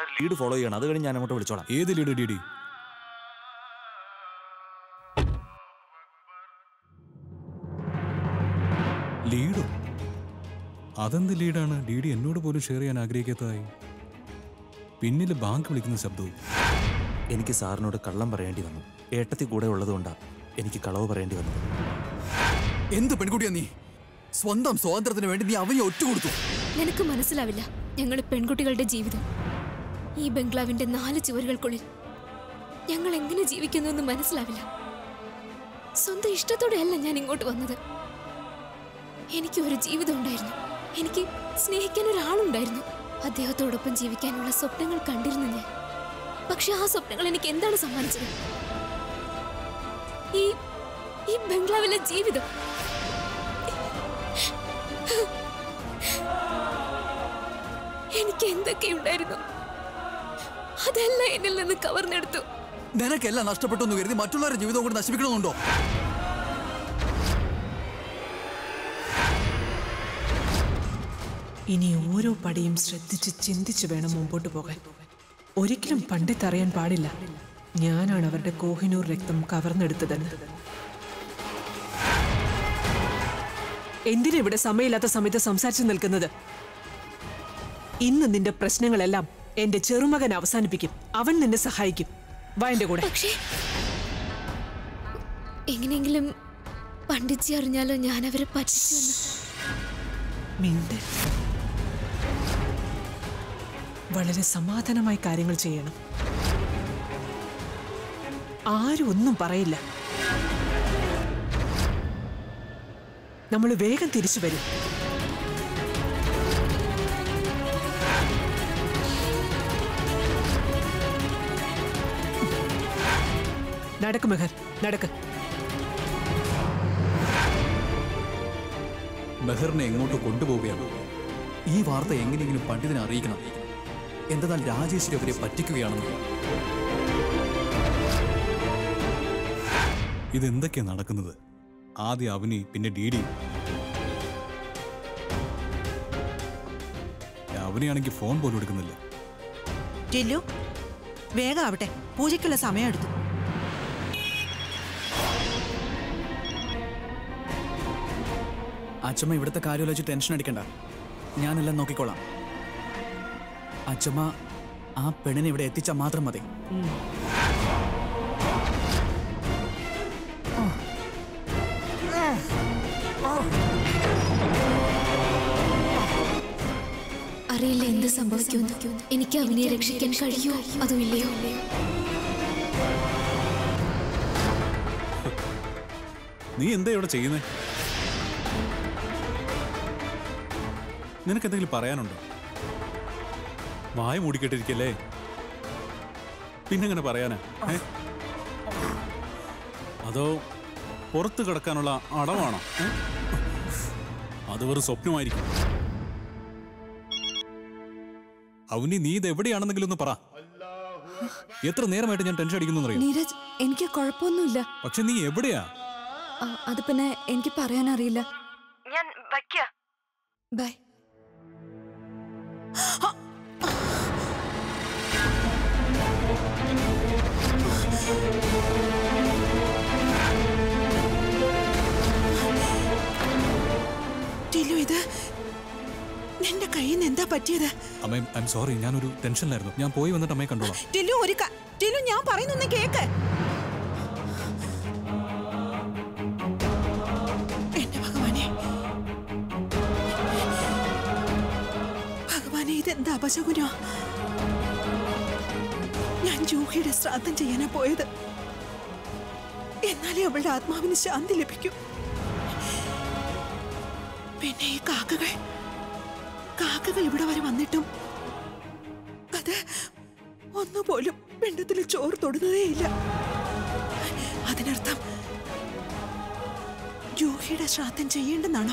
Lead follow ചെയ്യണം അത് കഴിഞ്ഞ് ഞാൻ അങ്ങോട്ട് വിളിച്ചോളാം ഏത് ലീഡ് ഡി ഡി ലീഡോ അതെന്ത് ലീഡാണ് ഡി ഡി എന്നോട് പോലും ഷെയർ ചെയ്യാൻ ആഗ്രഹിക്കാത്തതായി പിന്നിൽ ബാങ്ക് വിളിക്കുന്ന ശബ്ദവും എനിക്ക് സാറിനോട് കള്ളം പറയേണ്ടി വന്നു ഏട്ടത്തി കൂടെ ഉള്ളതുകൊണ്ടാ എനിക്ക് കളവ് പറയേണ്ടി വന്നത് എന്ത് പെൺകുട്ടിയാ നീ സ്വന്തം സ്വാതന്ത്ര്യത്തിന് വേണ്ടി നീ അവനെ ഒറ്റുകൊടുത്തു നിനക്ക് മനസ്സിലാവില്ല ഞങ്ങൾ പെൺകുട്ടികളുടെ ജീവിതം ഈ ബംഗ്ലാവിന്റെ നാല് ചുവരുകൾക്കുള്ളിൽ ഞങ്ങൾ എങ്ങനെ ജീവിക്കുന്നു എന്ന് മനസ്സിലാവില്ല സ്വന്തം ഇഷ്ടത്തോടെയല്ല ഞാൻ ഇങ്ങോട്ട് വന്നത് എനിക്ക് ഒരു ജീവിതം ഉണ്ടായിരുന്നു എനിക്ക് സ്നേഹിക്കാൻ ഒരാളുണ്ടായിരുന്നു അദ്ദേഹത്തോടൊപ്പം ജീവിക്കാനുള്ള സ്വപ്നങ്ങൾ കണ്ടിരുന്നു ഞാൻ പക്ഷെ ആ സ്വപ്നങ്ങൾ എനിക്ക് എന്താണ് സമ്മാനിച്ചത് ഈ ഈ ബംഗ്ലാവിലെ ജീവിതം എനിക്ക് എന്തൊക്കെയുണ്ടായിരുന്നു അതെല്ലാം എന്നിൽ നിന്ന് കവർന്നെടുത്തു നിനക്കെല്ലാം നഷ്ടപ്പെട്ടു എന്ന് കരുതി മറ്റുള്ളവരുടെ ജീവിതം കൂടി നശിപ്പിക്കണമെന്നുണ്ടോ ഇനി ഓരോ പടിയും ശ്രദ്ധിച്ച് ചിന്തിച്ചു വേണം മുമ്പോട്ട് പോകാൻ ഒരിക്കലും പണ്ടിത്തറിയാൻ പാടില്ല ഞാനാണ് അവരുടെ കോഹിനൂർ രക്തം കവർന്നെടുത്തതെന്ന് എന്തിനാ ഇവിടെ സമയമില്ലാത്ത സമയത്ത് സംസാരിച്ചു നിൽക്കുന്നത് ഇന്ന് നിന്റെ പ്രശ്നങ്ങളെല്ലാം എന്റെ ചെറുമകൻ അവസാനിപ്പിക്കും അവൻ നിന്നെ സഹായിക്കും വാ എന്റെ കൂടെ പക്ഷേ എങ്ങനെയെങ്കിലും പണ്ഡിറ്റ്ജി അറിഞ്ഞാലോ ഞാൻ അവരെ പറ്റിച്ചെന്ന് മിണ്ട് വളരെ സമാധാനമായി കാര്യങ്ങൾ ചെയ്യണം ആരും ഒന്നും പറയില്ല നമ്മൾ വേഗം തിരിച്ചു വരും നടക്ക് മെഹർ നടക്ക് മെഹറിനെ എങ്ങോട്ട് കൊണ്ടുപോവുകയാണ് ഈ വാർത്ത എങ്ങനെയെങ്കിലും പണ്ഡിതനെ അറിയിക്കണം എന്തെന്നാൽ രാജേശ്വരി അവരെ പറ്റിക്കുകയാണെന്ന് ഇതെന്തൊക്കെയാ നടക്കുന്നത് ആദ്യം അവനി പിന്നെ ഡി ഡി അവനെയാണെങ്കിൽ ഫോൺ പോലും എടുക്കുന്നില്ല ടില്ലു വേഗം ആവട്ടെ പൂജയ്ക്കുള്ള സമയം എടുത്തു അച്ഛമ്മ ഇവിടുത്തെ കാര്യം വെച്ച് ടെൻഷൻ അടിക്കണ്ട ഞാനെല്ലാം നോക്കിക്കോളാം അച്ഛമ്മ ആ പെണ്ണിനെ ഇവിടെ എത്തിച്ചാൽ മാത്രം മതി അറിയില്ല എന്ത് സംഭവിക്കുമെന്ന് എനിക്ക് അവനെ രക്ഷിക്കാൻ കഴിയുമോ അതോ ഇല്ലയോ നീ എന്താ ഇവിടെ ചെയ്യുന്നേ നിനക്ക് എന്തെങ്കിലും പറയാനുണ്ടോ വായ മൂടിക്കെട്ടിരിക്കല്ലേ പിന്നെങ്ങനെ പറയാനാ ഏ? അതോ പുറത്ത് കിടക്കാനുള്ള അടവാണോ ഏ? അത് വെറും സ്വപ്നമായിരിക്കും അവനി നീ ഇത് എവിടെയാണെന്നെങ്കിലും ഒന്ന് പറ എത്ര നേരമായിട്ട് ഞാൻ ടെൻഷൻ അടിക്കുന്നു അറിയാം നീരജ് എനിക്ക് കുഴപ്പമൊന്നുമില്ല പക്ഷെ നീ എവിടെയാ ആ, അത് പിന്നെ എനിക്ക് പറയാനറിയില്ല ഞാൻ വയ്ക്ക ബൈ ടില്ലു ഇത് നിന്റെ കയ്യിൽ നിന്ന് എന്താ പറ്റിയത് അമ്മ ഐ എം സോറി ഞാനൊരു ടെൻഷനിലായിരുന്നു ഞാൻ പോയി വന്നിട്ട് അമ്മയെ കണ്ടോളാം ടില്ലു ഒരു ക- ടില്ലു ഞാൻ പറയുന്നൊന്ന് കേക്ക് എന്റെ ഭഗവാനെ ഭഗവാനെ ഇതെന്താ അപശകുനോ ഞാൻ ജൂഹിയുടെ ശ്രാദ്ധം ചെയ്യാനാ പോയത് എന്നാലേ അവളുടെ ആത്മാവിന് ശാന്തി ലഭിക്കൂ പിന്നെ ഈ കാക്കകൾ കാക്കകൾ ഇവിടെ വരെ വന്നിട്ടും അത് ഒന്നുപോലും പിണ്ടത്തിൽ ചോറ് തൊടുന്നതേയില്ല അതിനർത്ഥം ജൂഹിയുടെ ശ്രാദ്ധം ചെയ്യേണ്ടെന്നാണോ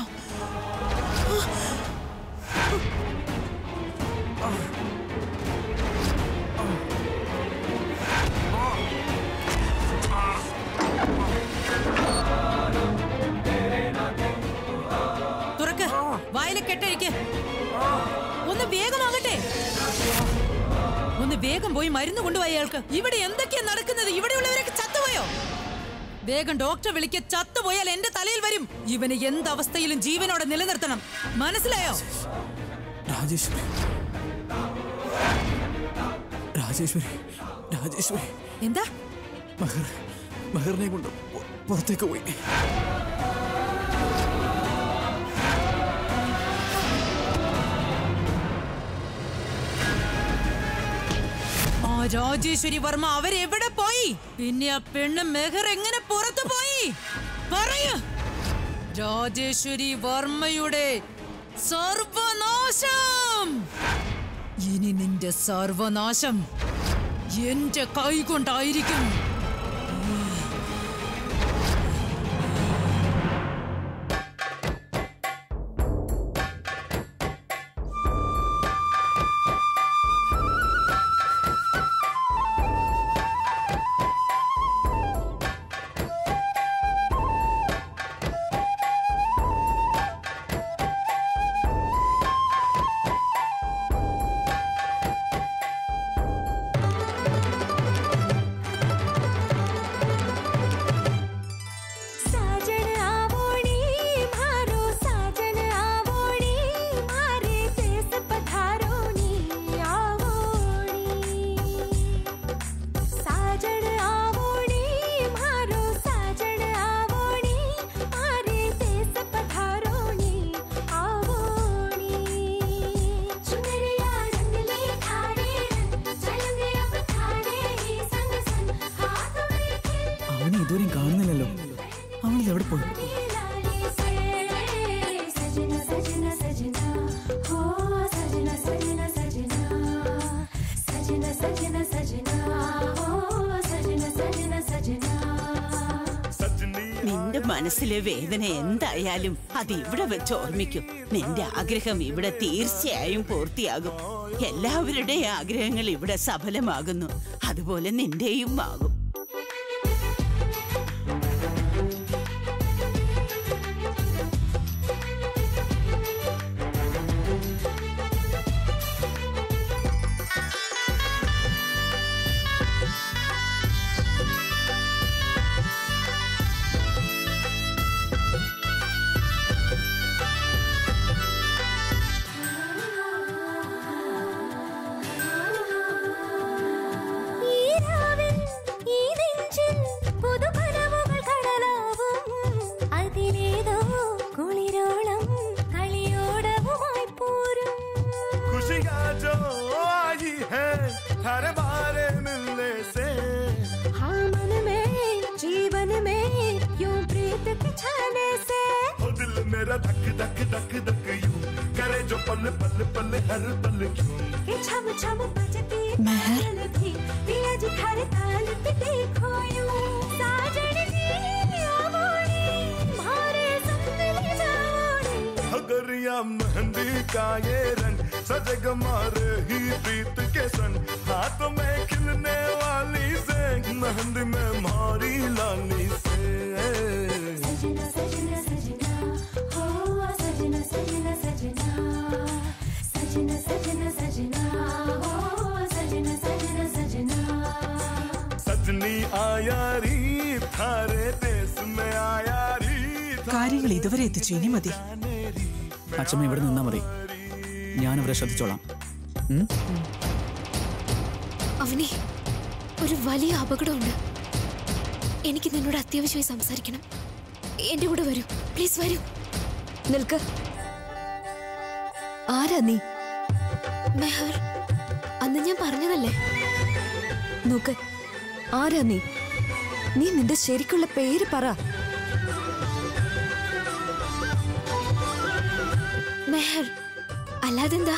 തുറക്ക് വായിലെ കെട്ടഴിക്ക് ഒന്ന് വേഗമാകട്ടെ ഒന്ന് വേഗം പോയി മരുന്ന് കൊണ്ടുപോയി അയാൾക്ക് ഇവിടെ എന്തൊക്കെയാ നടക്കുന്നത് ഇവിടെയുള്ളവരൊക്കെ ചത്തുപോയോ വേഗം ഡോക്ടറെ വിളിക്ക ചത്തുപോയാൽ എന്റെ തലയിൽ വരും ഇവന് എന്തവസ്ഥയിലും ജീവനോടെ നിലനിർത്തണം മനസ്സിലായോ രാജേശ്വരി രാജേശ്വരി രാജേശ്വരി എന്താ മെഹർ മെഹറിനെ കൊണ്ട് പു- പുറത്തേക്ക് പോയി ആ രാജേശ്വരി വർമ്മ അവരെവിടെ പോയി പിന്നെ ആ പെണ്ണ് മെഹർ എങ്ങനെ പുറത്തു പോയി പറയൂ രാജേശ്വരി വർമ്മയുടെ സർവനാശം ഇനി നിന്റെ സർവനാശം എന്റെ കൈകൊണ്ടായിരിക്കും साजन आवोणी मारो साजन आवोणी मारे देश पधारोणी आवोणी साजन आवोणी मारो साजन आवोणी मारे देश पधारोणी आवोणी चुनरिया रंगले थारे रंग चलेंगे अब थारे ही संग संग हाथ में खिल അവനെ ഇതുവരെയും കാണുന്നില്ലല്ലോ അവളിത് എവിടെ പോയി सजना सजना सजना हो सजना सजना सजना सजना सजना सजना हो सजना सजना सजना നിന്റെ മനസ്സിലെ വേദന എന്തായാലും അത് ഇവിടെ വെച്ച് ഓർമ്മിക്കും നിന്റെ ആഗ്രഹം ഇവിടെ തീർച്ചയായും പൂർത്തിയാകും എല്ലാവരുടെയും ആഗ്രഹങ്ങൾ ഇവിടെ സഫലമാകുന്നു അതുപോലെ നിന്റെയും ആകും ഈ രാവിൽ ഈ നെഞ്ചിൽ പുതുപനവുകൾ കടലാവും അതിലേതോ കുളിരോളം കളിയോടവുമായി പോരും खुशियाँ जो आई है हर बारे मिलने से हाँ मन में जीवन में यूं प्रीत के छाने से ओ दिल मेरा धक धक धक धक यूं करे जो पल पल पल हर पल क्यों कि छम छम बजती महल भी पिया जी थारे ताल पे देखो यूं साजन जी आवोनी मारे संग ले जाओनी अगर या मेहंदी का ये रंग सजेगा मारे ही प्रीत के संग हाथ में खिलने वाली से मेहंदी में मारी लाली से सजना सजना सजना हो सजना सजना सजना सजना सजना सजना हो सजना सजना सजना सजनी आया री थारे देश में आया री കാര്യങ്ങൾ ഇതുവരെ എത്തിച്ചു ഇനി മതി അച്ഛമ്മ ഇവിടെ നിന്നാ മതി ഞാൻ അവരെ ശ്രദ്ധിച്ചോളാം ഉം? അവനെ ഒരു വലിയ അപകടമുണ്ട് എനിക്ക് നിന്നോട് അത്യാവശ്യമായി സംസാരിക്കണം എന്റെ കൂടെ വരൂ പ്ലീസ് വരൂ നിൽക്ക് ആരാ നീ മെഹർ അന്ന് ഞാൻ പറഞ്ഞതല്ലേ നോക്ക് ആരാ നീ നീ നിന്റെ ശരിക്കുള്ള പേര് പറ മെഹർ അല്ലാതെന്താ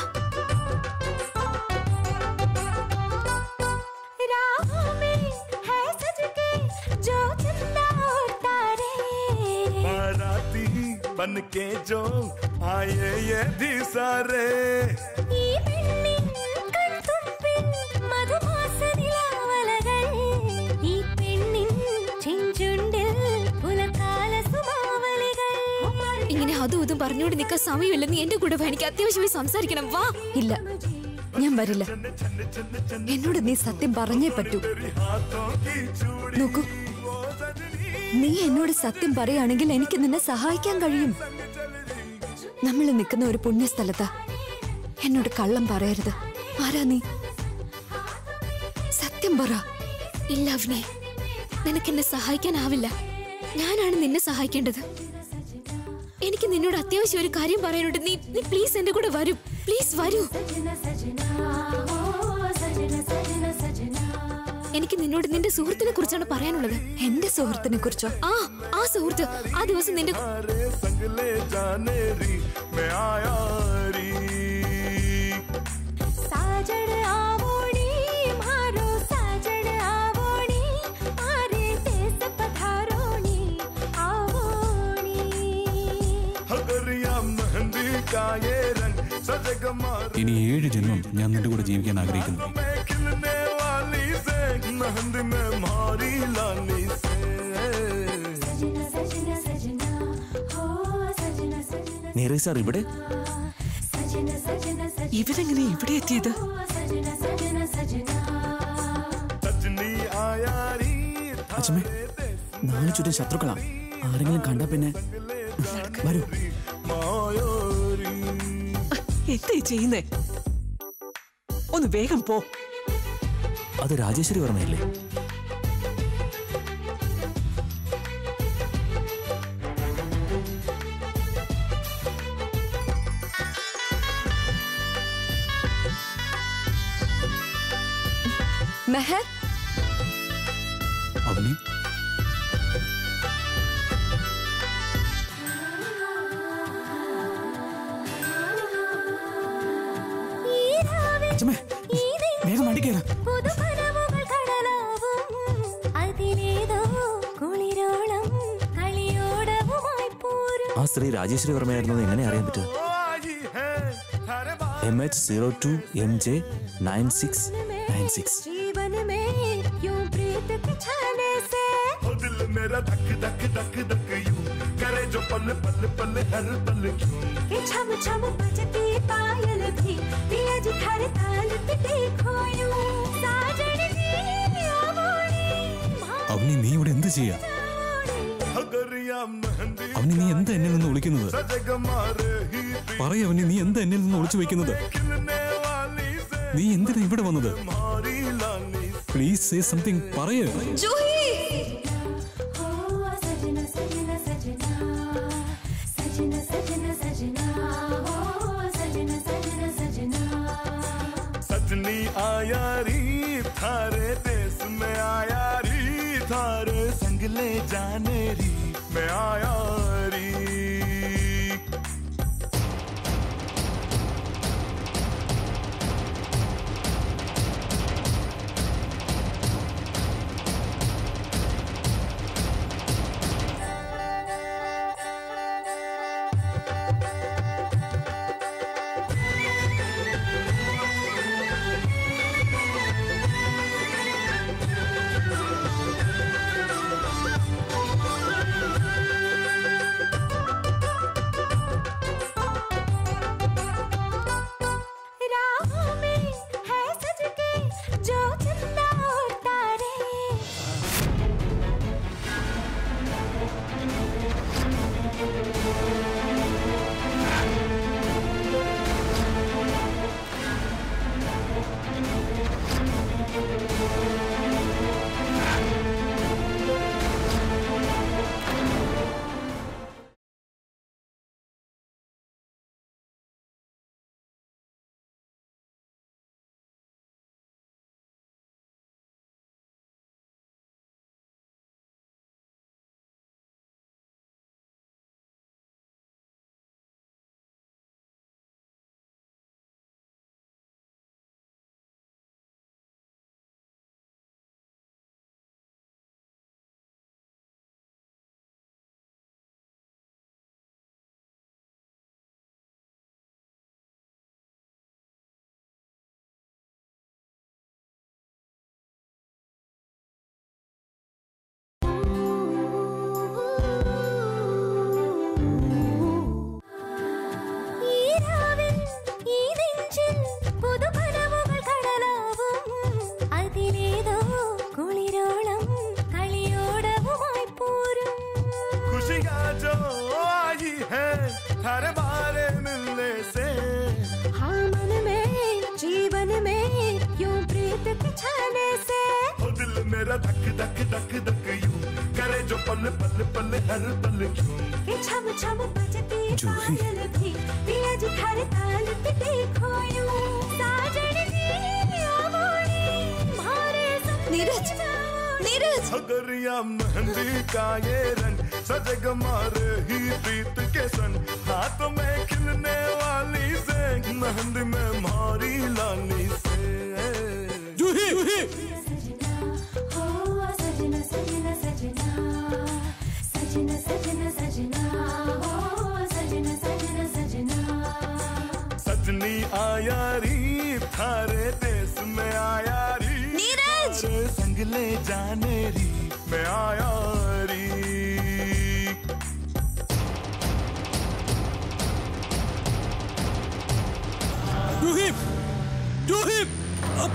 राहों में है सज के जो चंदा और तारे बाराती बन के जो आए ये भी सारे ഈ പെണ്ണിൻ കൺതുമ്പിൽ മധുമാസനിലാവലകൾ. ഈ പെണ്ണിൻ ചെഞ്ചുണ്ടിൽ പുലകാല സുമാവലികൾ. ഇങ്ങനെ അതും ഇതും പറഞ്ഞുകൊണ്ട് നിൽക്കാൻ സമയമില്ല നീ എന്റെ കൂടെ വാ എനിക്ക് അത്യാവശ്യമായി സംസാരിക്കണം വാ ഇല്ല ഞാൻ വരില്ല എന്നോട് നീ സത്യം പറഞ്ഞേ പറ്റൂ നോക്കൂ നീ എന്നോട് സത്യം പറയുകയാണെങ്കിൽ എനിക്ക് നിന്നെ സഹായിക്കാൻ കഴിയും നമ്മൾ നിൽക്കുന്ന ഒരു പുണ്യസ്ഥലത്താ എന്നോട് കള്ളം പറയരുത് ആരാ നീ സത്യം പറ ഇല്ല അവനെ നിനക്കെന്നെ സഹായിക്കാനാവില്ല ഞാനാണ് നിന്നെ സഹായിക്കേണ്ടത് എനിക്ക് നിന്നോട് അത്യാവശ്യം ഒരു കാര്യം പറയാനുണ്ട് നീ നീ പ്ലീസ് എന്റെ കൂടെ വരൂ പ്ലീസ് വരൂ എനിക്ക് നിന്നോട് നിന്റെ സുഹൃത്തിനെ കുറിച്ചാണ് പറയാനുള്ളത് എന്റെ സുഹൃത്തിനെ കുറിച്ചോ ആ ആ സുഹൃത്ത് ആ ദിവസം നിന്റെ सारे संग ले जाने री मैं आया री સાજણ આવોણી મારો સાજણ આવોણી મારે દેશ પધારોણી આવોણી हगरिया मेहंदी का ये रंग सजेगा मार ഇനി ഏഴ് ജന്മം ഞാൻ നിന്റെ കൂടെ ജീവിക്കാൻ ആഗ്രഹിക്കുന്നു में खिलने वाली से मेहंदी में मारी लानी से સજના સજના સજના હો સજના સજના നീറേ സാർ ഇവിടെ સજના સજના સજના ഇവരെങ്ങനെ ഇവിടെ എത്തിയത് સજના સજના સજના सजनी आया री അച്ഛമ്മേ നാല് ചുറ്റും ശത്രുക്കളാ ആരെങ്കിലും കണ്ടാ പിന്നെ വരൂ मायोरी എന്താ ഈ ചെയ്യുന്നേ ഒന്ന് വേഗം പോ അത് രാജേശ്വരി വർമ്മയല്ലേ മെഹർ അവനി അച്ഛമ്മേ വേഗം വണ്ടി കയറാം പുതുമനവുകൾ കടലാവും അതിലേതോ കുളിരോളം കളിയോടവുമായി പോരും ആ സ്ത്രീ രാജേശ്വരി വർമ്മയായിരുന്നത് എങ്ങനെ അറിയാൻ പറ്റുക आई है थारे बात M H zero two M J nine six nine six जीवन में यूं प्रीत के छाने से हो दिल मेरा धक धक धक धक यूं करे जो पल पल पल हर पल क्यों कि छम छम बजती पायल भी पिया जी थारे ताल पे देखो यूं साजन दी आवोणी അവനി നീ ഇവിടെ എന്ത് ചെയ്യാ हगरिया मेहंदी അവനി നീ എന്താ എന്നിൽ നിന്ന് വിളിക്കുന്നത് सजेगा मारे ही പറയ അവനി നീ എന്താ എന്നിൽ നിന്ന് ഒളിച്ചു വെക്കുന്നത് खिलने वाली से നീ എന്തിനാ ഇവിടെ വന്നത് मारी लानी പ്ലീസ് സേ സംതിങ് പറയേ हो सजना सजना सजना सजना सजना सजना हो सजना सजना सजना सजनी आया री थारे देश में आया री थारे संग ले जाने री मैं आया री मेरा धक धक धक धक यूं करे जो पल पल पल हर पल क्यों कि छम छम बजती जूही। पायल भी पिया जी थारे ताल पे देखो यूं साजन जी आवोनी मारे नीरज नीरज अगरिया मेहंदी का ये रंग सजग मारे ही प्रीत के सन हाथ में खिलने वाली से मेहंदी में मारी लाली से ജൂഹി ജൂഹി सजना हो सजना सजना सजना सजना सजना सजना हो सजना सजना सजना सजनी आया री थारे देश में आया री नीरज! थारे संग ले जाने री मैं आया री ജൂഹി ജൂഹി അപ്പ്.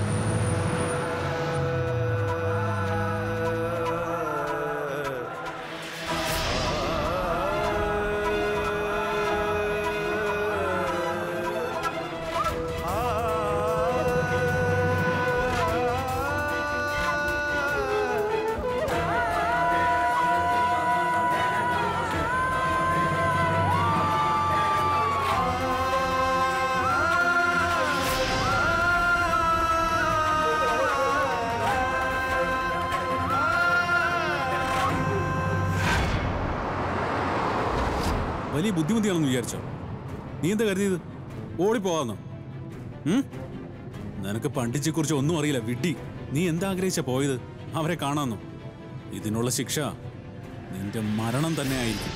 വലിയ ബുദ്ധിമുട്ടിയാണെന്ന് വിചാരിച്ചോ നീ എന്താ കരുതിയത് ഓടിപ്പോവാന്നോ ഉം? നിനക്ക് പണ്ടിച്ചെ കുറിച്ച് ഒന്നും അറിയില്ല വിഡ്ഡി നീ എന്താ ആഗ്രഹിച്ച പോയത് അവരെ കാണാന്നോ ഇതിനുള്ള ശിക്ഷ നിന്റെ മരണം തന്നെ ആയിരിക്കും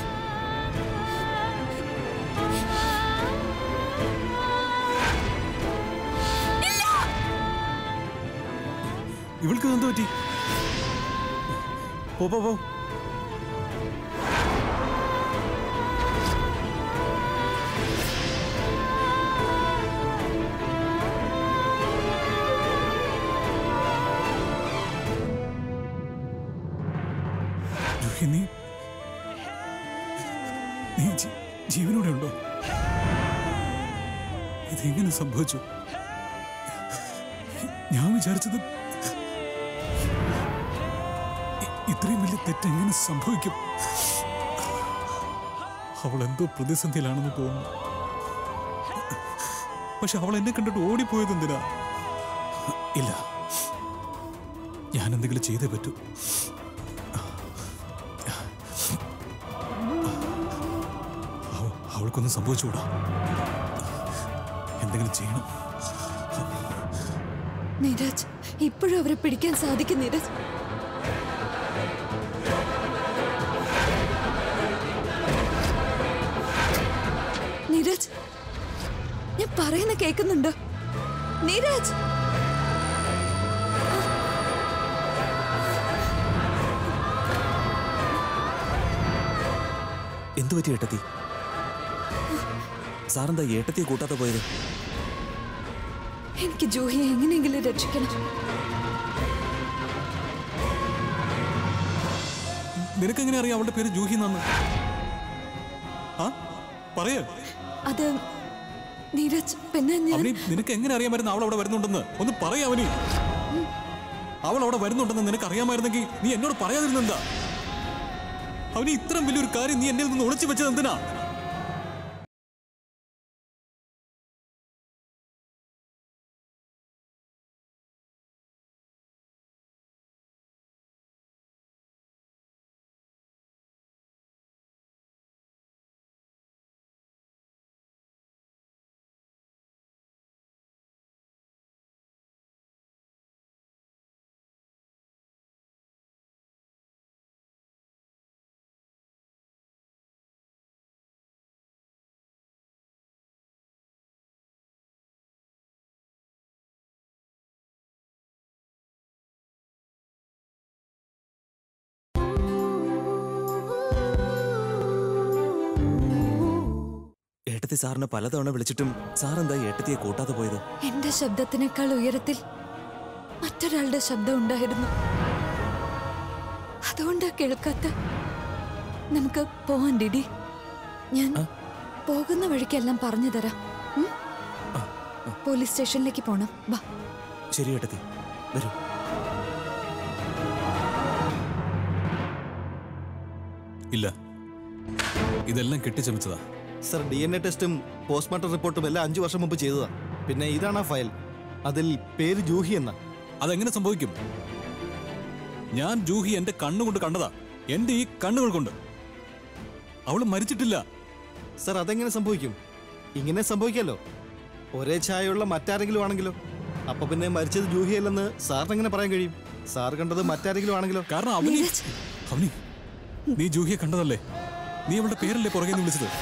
ഇവൾക്ക് എന്ത് പറ്റി പോ പോ പോ ജൂഹി, നീ നീ ജീ- ജീവനോടെ ഉണ്ടോ ഇതെങ്ങനെ സംഭവിച്ചു ഞാൻ വിചാരിച്ചത് ഇ- ഇത്രയും വലിയ തെറ്റെങ്ങനെ സംഭവിക്കും അവൾ എന്തോ പ്രതിസന്ധിയിലാണെന്ന് തോന്നുന്നു പക്ഷെ അവൾ എന്നെ കണ്ടിട്ട് ഓടിപ്പോയത് എന്തിനാ ഇല്ല ഞാൻ എന്തെങ്കിലും ചെയ്തേ പറ്റൂ അവ- അവൾക്കൊന്നും സംഭവിച്ചുകൂടാ എന്തെങ്കിലും ചെയ്യണം നീരജ് ഇപ്പോഴും അവരെ പിടിക്കാൻ സാധിക്കും നീരജ് നീരജ് ഞാൻ പറയുന്ന കേൾക്കുന്നുണ്ടോ നീരജ് എന്തു പറ്റി ഏട്ടത്തി സാറെന്താ ഏട്ടത്തിയെ കൂട്ടാതെ പോയത് എനിക്ക് ജൂഹിയെ എങ്ങനെയെങ്കിലും രക്ഷിക്കണം നിനക്കെങ്ങനെ അറിയാം അവളുടെ പേര് ജൂഹി എന്നാന്ന് ആ പറയ അത് നീരജ് പിന്നെ ഞാൻ അവനി നിനക്ക് എങ്ങനെ അറിയാമായിരുന്നു അവൾ അവിടെ വരുന്നുണ്ടെന്ന് ഒന്ന് പറയാ അവനി അവൾ അവിടെ വരുന്നുണ്ടെന്ന് നിനക്ക് അറിയാമായിരുന്നെങ്കിൽ നീ എന്നോട് പറയാതിരുന്നെന്താ അവന് ഇത്രയും വലിയൊരു കാര്യം നീ എന്നിൽ നിന്ന് ഒളിച്ചു വെച്ചത് എന്തിനാ ഏട്ടത്തി സാറിനെ പലതവണ വിളിച്ചിട്ടും സാറെന്താ ഏട്ടത്തിയെ കൂട്ടാതെ പോയത് എന്റെ ശബ്ദത്തിനേക്കാൾ ഉയരത്തിൽ മറ്റൊരാളുടെ ശബ്ദം ഉണ്ടായിരുന്നു അതുകൊണ്ടാ കേൾക്കാത്ത നമുക്ക് പോവാൻ ഡിഡി ഞാൻ പോകുന്ന വഴിക്കെല്ലാം പറഞ്ഞു തരാം ഉം? പോലീസ് സ്റ്റേഷനിലേക്ക് പോണം വാ ശരി ഏട്ടത്തി വരൂ ഇല്ല ഇതെല്ലാം കെട്ടിച്ചമച്ചതാ സർ ഡി എൻ എ ടെസ്റ്റും പോസ്റ്റ്മോർട്ടം റിപ്പോർട്ടും എല്ലാം അഞ്ചു വർഷം മുമ്പ് ചെയ്തതാ പിന്നെ ഇതാണ് ആ ഫയൽ അതിൽ പേര് ജൂഹി എന്ന അതെങ്ങനെ സംഭവിക്കും ഞാൻ ജൂഹി എന്റെ കണ്ണുകൊണ്ട് കണ്ടതാ എന്റെ ഈ കണ്ണുകൾ കൊണ്ട് അവള് മരിച്ചിട്ടില്ല സർ അതെങ്ങനെ സംഭവിക്കും ഇങ്ങനെ സംഭവിക്കാലോ ഒരേ ഛായയുള്ള മറ്റാരെങ്കിലും ആണെങ്കിലോ അപ്പൊ പിന്നെ മരിച്ചത് ജൂഹി അല്ലെന്ന് സാറിന് എങ്ങനെ പറയാൻ കഴിയും സാർ കണ്ടത് മറ്റാരെങ്കിലും ആണെങ്കിലോ കാരണം അവനി അവനി നീ ജൂഹിയെ കണ്ടതല്ലേ നീ അവളുടെ പേരല്ലേ പുറകെ നിന്ന് വിളിച്ചത്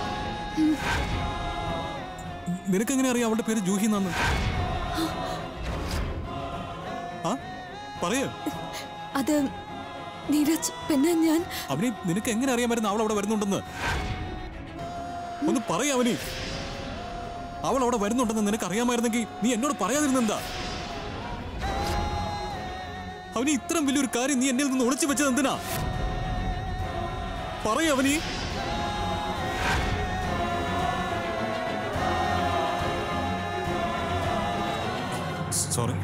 നിനക്കെങ്ങനെ അറിയാം അവളുടെ പേര് ജൂഹി എന്നാന്ന് ആ പറയാ അത് നീരജ് പിന്നെ ഞാൻ അവനി നിനക്ക് എങ്ങനെ അറിയാമായിരുന്നു അവൾ അവിടെ വരുന്നുണ്ടെന്ന് ഒന്ന് പറയാ അവനി അവൾ അവിടെ വരുന്നുണ്ടെന്ന് നിനക്ക് അറിയാമായിരുന്നെങ്കിൽ നീ എന്നോട് പറയാതിരുന്നെന്താ അവനി ഇത്രയും വലിയൊരു കാര്യം നീ എന്നിൽ നിന്ന് ഒളിച്ചു വെച്ചത് എന്തിനാ പറയ അവനി സോറി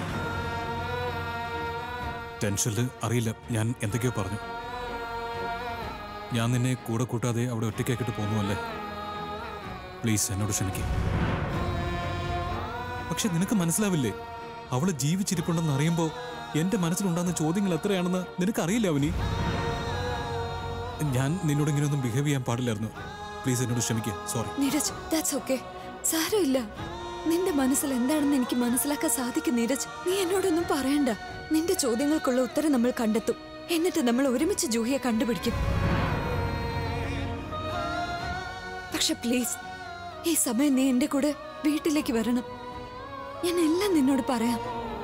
ടെൻഷനിൽ അറിയില്ല ഞാൻ എന്തൊക്കെയോ പറഞ്ഞു ഞാൻ നിന്നെ കൂടെ കൂട്ടാതെ അവിടെ ഒറ്റയ്ക്കാക്കിട്ട് പോകുന്നുവല്ലേ പ്ലീസ് എന്നോട് ക്ഷമിക്കേ പക്ഷെ നിനക്ക് മനസ്സിലാവില്ലേ അവള് ജീവിച്ചിരിപ്പുണ്ടെന്ന് അറിയുമ്പോൾ എന്റെ മനസ്സിലുണ്ടാകുന്ന ചോദ്യങ്ങൾ എത്രയാണെന്ന് നിനക്ക് അറിയില്ല അവനി ഞാൻ നിന്നോട് ഇങ്ങനെയൊന്നും ബിഹേവ് ചെയ്യാൻ പാടില്ലായിരുന്നു പ്ലീസ് എന്നോട് ക്ഷമിക്കേ സോറി നീരജ് ദാറ്റ്സ് ഓക്കെ സാരമില്ല നിന്റെ മനസ്സിൽ എന്താണെന്ന് എനിക്ക് മനസ്സിലാക്കാൻ സാധിക്കും നീരജ് നീ എന്നോടൊന്നും പറയണ്ട നിന്റെ ചോദ്യങ്ങൾക്കുള്ള ഉത്തരം നമ്മൾ കണ്ടെത്തും എന്നിട്ട് നമ്മൾ ഒരുമിച്ച് ജൂഹിയെ കണ്ടുപിടിക്കും പക്ഷെ പ്ലീസ് ഈ സമയം നീ എന്റെ കൂടെ വീട്ടിലേക്ക് വരണം ഞാൻ എല്ലാം നിന്നോട് പറയാം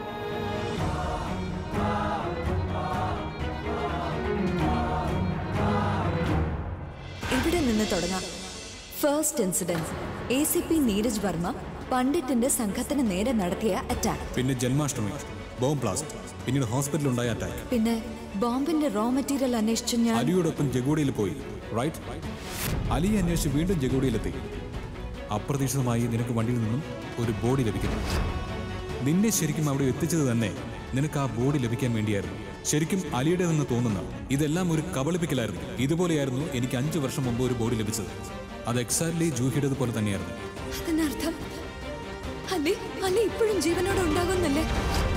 ഇവിടെ നിന്ന് തുടങ്ങാം first incident A C P Neeraj Varma പണ്ഡിറ്റിന്റെ സംഘത്തിന് നേരെ നടത്തിയ അറ്റാക്ക് പിന്നെ ജന്മാഷ്ടമി ബോംബ് ബ്ലാസ്റ്റ് പിന്നീട് ഹോസ്പിറ്റലിൽ ഉണ്ടായ അറ്റാക്ക് പിന്നെ ബോംബിന്റെ റോ മെറ്റീരിയൽ അന്വേഷിച്ചു ഞാൻ അലിയോടൊപ്പം ജഗോഡിയിൽ പോയി റൈറ്റ് അലിയെ അന്വേഷിച്ച് വീണ്ടും ജഗോഡിയിലെത്തി അപ്രതീക്ഷിതമായി നിനക്ക് വണ്ടിയിൽ നിന്നും ഒരു ബോഡി ലഭിക്കുന്നു നിന്നെ ശരിക്കും അവിടെ എത്തിച്ചത് തന്നെ നിനക്ക് ആ ബോഡി ലഭിക്കാൻ വേണ്ടിയായിരുന്നു ശരിക്കും അലിയുടേതെന്ന് തോന്നുന്ന ഇതെല്ലാം ഒരു കബളിപ്പിക്കലായിരുന്നു ഇതുപോലെയായിരുന്നു എനിക്ക് അഞ്ചു വർഷം മുമ്പ് ഒരു ബോഡി ലഭിച്ചത് അത് എക്സാക്ട്ലി ജൂഹിയുടേത് പോലെ തന്നെയായിരുന്നു അതിനർത്ഥം അലി അലി ഇപ്പോഴും ജീവനോടെ ഉണ്ടാകുന്നല്ലേ